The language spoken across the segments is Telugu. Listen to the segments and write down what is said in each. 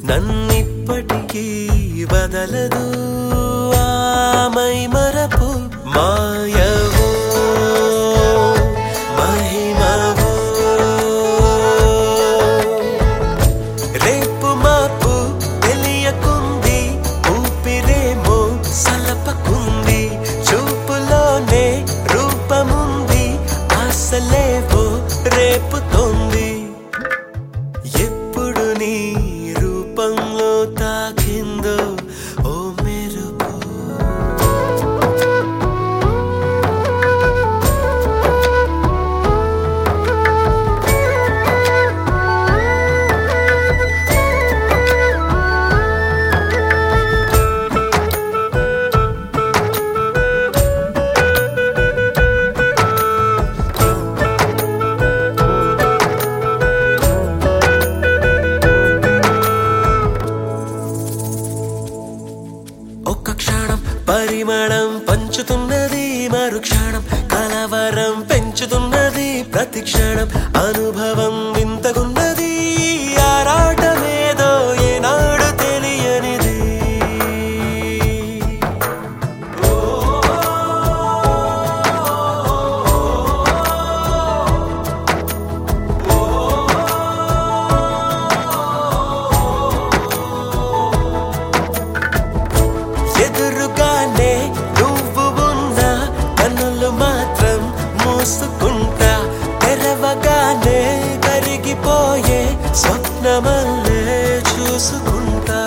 నన్నిప్పటికీ వదలదు ఆమై మరపు మాయవో మహిమవో రేపు మాపు తెలియకుంది ఊపిరేమో సలపకుంది చూపులోనే రూపముంది ఆశలేవో రేపుతోంది ఎప్పుడు నీ రూపంలో తాకిందో ఓ మెరుపు ఒక్క క్షణం పరిమళం పంచుతున్నది మరు క్షణం కలవరం పెంచుతున్నది ప్రతి క్షణం అనుభవం వింతగున్నది ఆరాటమేదో ఏనాడు తెలియనిది ఎదురుగానే నువ్వు ఉన్నా కన్నులు మాత్రం మూసుకుంటా తెరవగానే కరిగిపోయే స్వప్నమల్లే చూసుకుంటా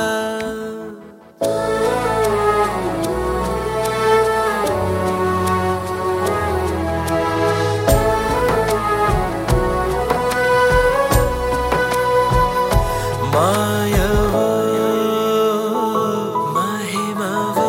మాయవో మహిమవో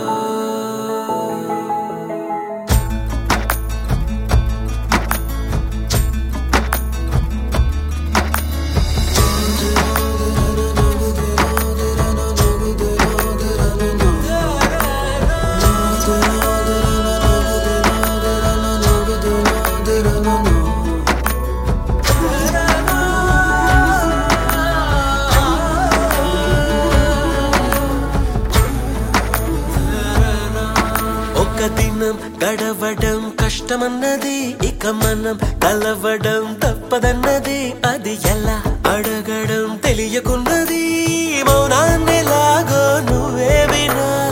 ఒక దినం గడవడం కష్టమన్నది ఇక మనం కలవడం తప్పదన్నది అది ఎలా అడగడం తెలియకున్నది మౌనాన్నెలాగో నువ్వే వినా